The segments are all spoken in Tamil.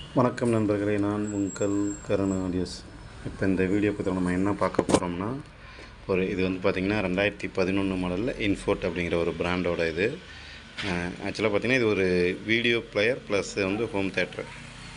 வணக்கம் நண்பர்களே நான் உங்கள் கருண் ஆடியோஸ் இப்போ இந்த வீடியோ பற்றி நம்ம என்ன பார்க்க போகிறோம்னா ஒரு இது வந்து பார்த்திங்கன்னா ரெண்டாயிரத்தி பதினொன்று மாடலில் இன்ஃபோர்ட் அப்படிங்கிற ஒரு பிராண்டோட இது ஆக்சுவலாக பார்த்திங்கன்னா இது ஒரு வீடியோ பிளேயர் ப்ளஸ் வந்து ஹோம் தேட்டர்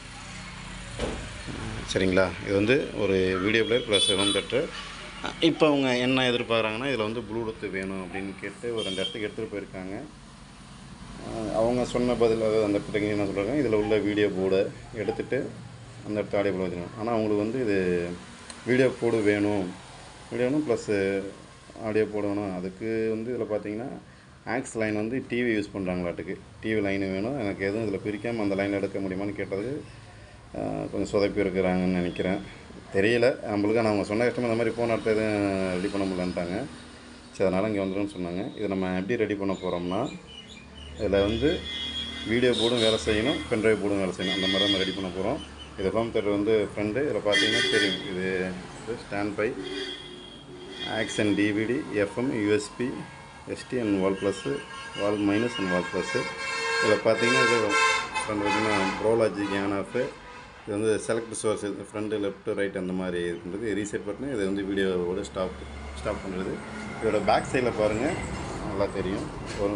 சரிங்களா இது வந்து ஒரு video player plus home theatre இப்போ அவங்க என்ன எதிர்பார்க்குறாங்கன்னா இதில் வந்து ப்ளூடூத் வேணும் அப்படின்னு கேட்டு ஒரு ரெண்டு இடத்துக்கு எடுத்துகிட்டு போயிருக்காங்க அஹ் அவங்க சொன்ன பதில் அதாவது அந்த இடத்துக்கு என்ன சொல்கிறாங்க இதில் உள்ள வீடியோ போர்டை எடுத்துகிட்டு அந்த இடத்த ஆடியோ போர்டு வச்சுக்கணும் ஆனால் அவங்களுக்கு வந்து இது வீடியோ போர்டு வேணும் வீடியோ வேணும் ப்ளஸ்ஸு ஆடியோ போர்டு வேணும் அதுக்கு வந்து இதில் பார்த்தீங்கன்னா ஆக்ஸ் லைன் வந்து டிவி யூஸ் பண்ணுறாங்களாட்டுக்கு டிவி லைன் வேணும் எனக்கு எதுவும் இதில் பிரிக்காமல் அந்த லைன் எடுக்க முடியுமான்னு கேட்டதுக்கு அஹ் கொஞ்சம் சொதப்பி இருக்கிறாங்கன்னு நினைக்கிறேன் தெரியல நம்மளுக்கு நான் அவங்க சொன்ன கஷ்டமாக இந்த மாதிரி ஃபோன் அடுத்து எதுவும் ரெடி பண்ண முடியலன்ட்டாங்க சரி அதனால் இங்கே வந்துடும்னு சொன்னாங்க இதை நம்ம எப்படி ரெடி பண்ண போகிறோம்னா இதில் வந்து வீடியோ போர்டும் வேலை செய்யணும் பென்ட்ரைவ் போர்டும் வேலை செய்யணும் அந்த மாதிரி நம்ம ரெடி பண்ண போகிறோம் இது ஹோம் தேட்டர் வந்து ஃப்ரெண்டு இதில் பார்த்தீங்கன்னா தெரியும் இது stand by action DVD FM USB SD and wall plus wall minus and wall plus இதில் பார்த்தீங்கன்னா இது ஃப்ரண்ட் பார்த்தீங்கன்னா ப்ரோலாஜிக் ஆன் ஆஃபு இது வந்து select source front left right அந்த மாதிரி இருந்தது ரீசெட் பட்டன் இது வந்து வீடியோவோட ஸ்டாப் ஸ்டாப் பண்ணுறது இதோட பேக் சைடில் பாருங்கள் நல்லா தெரியும் ஒரு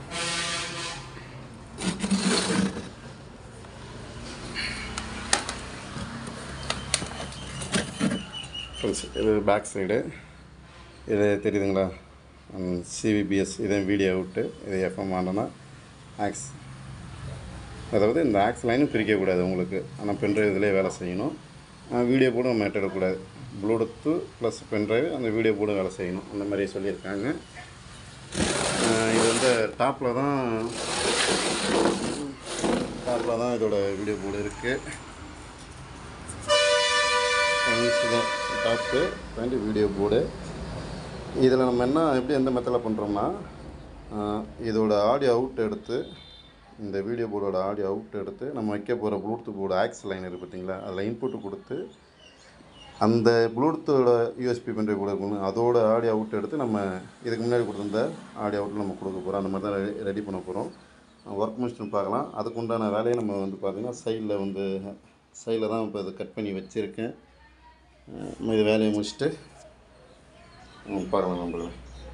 ஃப்ரெண்ட்ஸ் இது பேக் சைடு இது தெரியுதுங்களா சிவிபிஎஸ் இதான் வீடியோ அவுட்டு இது எஃப்எம் ஆண்டனா ஆக்ஸ் அதாவது இந்த ஆக்ஸ் லைனும் பிரிக்கக்கூடாது உங்களுக்கு ஆனால் பென்ட்ரைவ் இதிலே வேலை செய்யணும் வீடியோ போர்டும் நம்ம எடுக்கக்கூடாது ப்ளூடூத்து ப்ளஸ் பென்ட்ரைவ் அந்த வீடியோ போர்டும் வேலை செய்யணும் அந்த மாதிரி சொல்லியிருக்காங்க ஆஹ் இது வந்து டாப்பில் தான் டாப்பில் தான் இதோட வீடியோ போர்டு இருக்குது டாப்பு பேண்ட் வீடியோ போர்டு இதில் நம்ம என்ன எப்படி எந்த மெத்தடில் பண்ணுறோம்னா ஆஹ் இதோட ஆடியோ அவுட் எடுத்து இந்த வீடியோ போர்டோட ஆடியோ அவுட் எடுத்து நம்ம வைக்க போகிற ப்ளூடூத் போர்டு ஆக்ஸ் லைன் இருக்குது பார்த்தீங்களா அதில் இன்புட் கொடுத்து அந்த ப்ளூடூத்தோட யூஎஸ்பி பென்ட்ரைவ் கூட இருக்கணும் அதோட ஆடியோ அவுட் எடுத்து நம்ம இதுக்கு முன்னாடி கொடுத்துருந்த ஆடியோ அவுட்டில் நம்ம கொடுக்க போகிறோம் அந்த மாதிரி தான் ரெடி ரெடி பண்ண போகிறோம் ஒர்க் முடிச்சுட்டு பார்க்கலாம் அதுக்கு உண்டான வேலையை நம்ம வந்து பார்த்திங்கன்னா சைடில் வந்து சைடில் தான் இப்போ இதை கட் பண்ணி வச்சுருக்கேன் நம்ம இது வேலையை முடிச்சுட்டு ம், பார்க்கலாம் நம்மள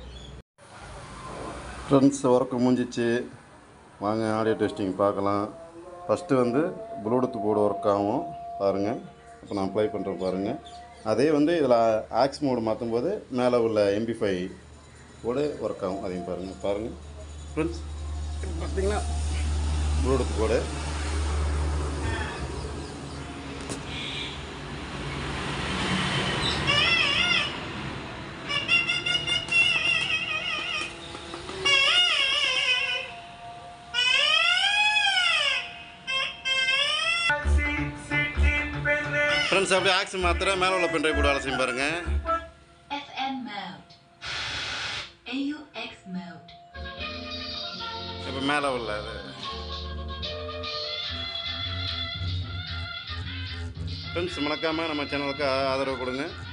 ஃப்ரெண்ட்ஸ் ஒர்க்கு முடிஞ்சிச்சு வாங்க ஆடியோ டெஸ்டிங் பார்க்கலாம் ஃபஸ்ட்டு வந்து ப்ளூடூத் போர்டு ஒர்க் ஆகும் பாருங்கள் இப்போ நான் அப்ளை பண்ணுறேன் பாருங்கள் அதே வந்து இதில் ஆக்ஸ் மோடு மாற்றும் போது மேலே உள்ள எம்பி ஃபைவ் போர்டு ஒர்க் ஆகும் அதையும் பாருங்கள் பாருங்கள் ஃப்ரெண்ட்ஸ் பார்த்தீங்கன்னா ப்ளூடூத் போர்டு ஃப்ரெண்ட்ஸ் அப்படியே ஆக்ஸ் மாத்திர மேலே உள்ள பென்ட்ரைவ் போர்டு வேலை செய்யும் பாருங்கள் FM mode. AUX mode. இப்போ மேலே உள்ள இது ஃப்ரெண்ட்ஸ் மறக்காமல் நம்ம சேனலுக்கு ஆதரவு கொடுங்க